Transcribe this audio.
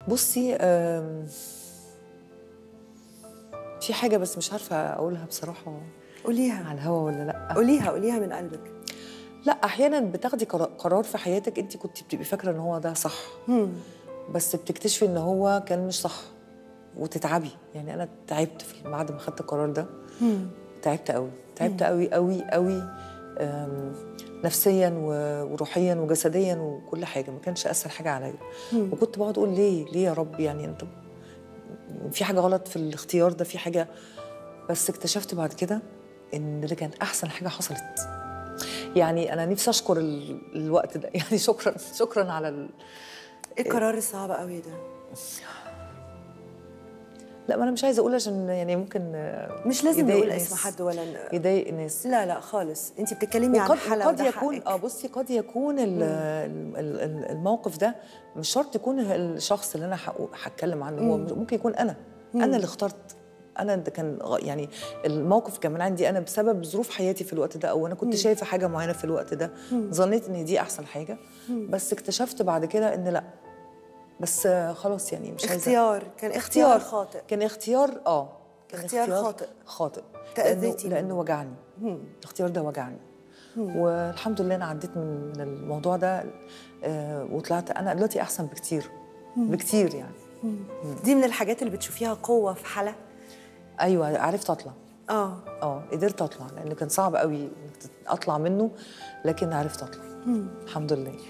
بصي آم، في حاجه بس مش عارفه اقولها بصراحه قوليها على الهوا ولا لا قوليها قوليها من قلبك لا احيانا بتاخدي قرا- قرار في حياتك انت كنت بتبقي فاكره ان هو ده صح بس بتكتشفي ان هو كان مش صح وتتعبي يعني انا تعبت في بعد ما خدت القرار ده تعبت قوي تعبت قوي قوي قوي أم، نفسيا و- وروحيا وجسديا وكل حاجه ما كانش اسهل حاجه عليا وكنت بقعد اقول ليه ليه يا رب يعني انت في حاجه غلط في الاختيار ده في حاجه بس اكتشفت بعد كده ان ده كان احسن حاجه حصلت يعني انا نفسي اشكر ال- الوقت ده يعني شكرا شكرا على ال... ايه القرار الصعب قوي ده لا ما انا مش عايزه اقول عشان يعني ممكن آه، مش لازم يضايق نقول ناس. اسم حد ولا ن- يضايق الناس لا لا خالص انت بتتكلمي عن وقد, حالة قد وده يكون حقك. اه بصي قد يكون ال- ال- ال- الموقف ده مش شرط يكون الشخص اللي انا هقو- هتكلم عنه هو ممكن يكون انا انا اللي اخترت انا ده كان غ- يعني الموقف كان من عندي انا بسبب ظروف حياتي في الوقت ده او انا كنت شايفه حاجه معينه في الوقت ده ظنيت ان دي احسن حاجه بس اكتشفت بعد كده ان لا بس آه، خلاص يعني مش عايزه اختيار كان اختيار خاطئ كان اختيار اه كان اختيار خاطئ. خاطئ تأذيتي لانه, لأنه منه. وجعني الاختيار ده وجعني والحمد لله انا عديت من من الموضوع ده آه وطلعت انا دلوقتي احسن بكتير بكتير يعني دي من الحاجات اللي بتشوفيها قوة في حالة ايوه عرفت اطلع اه اه قدرت اطلع لان كان صعب قوي إنك اطلع منه لكن عرفت اطلع الحمد لله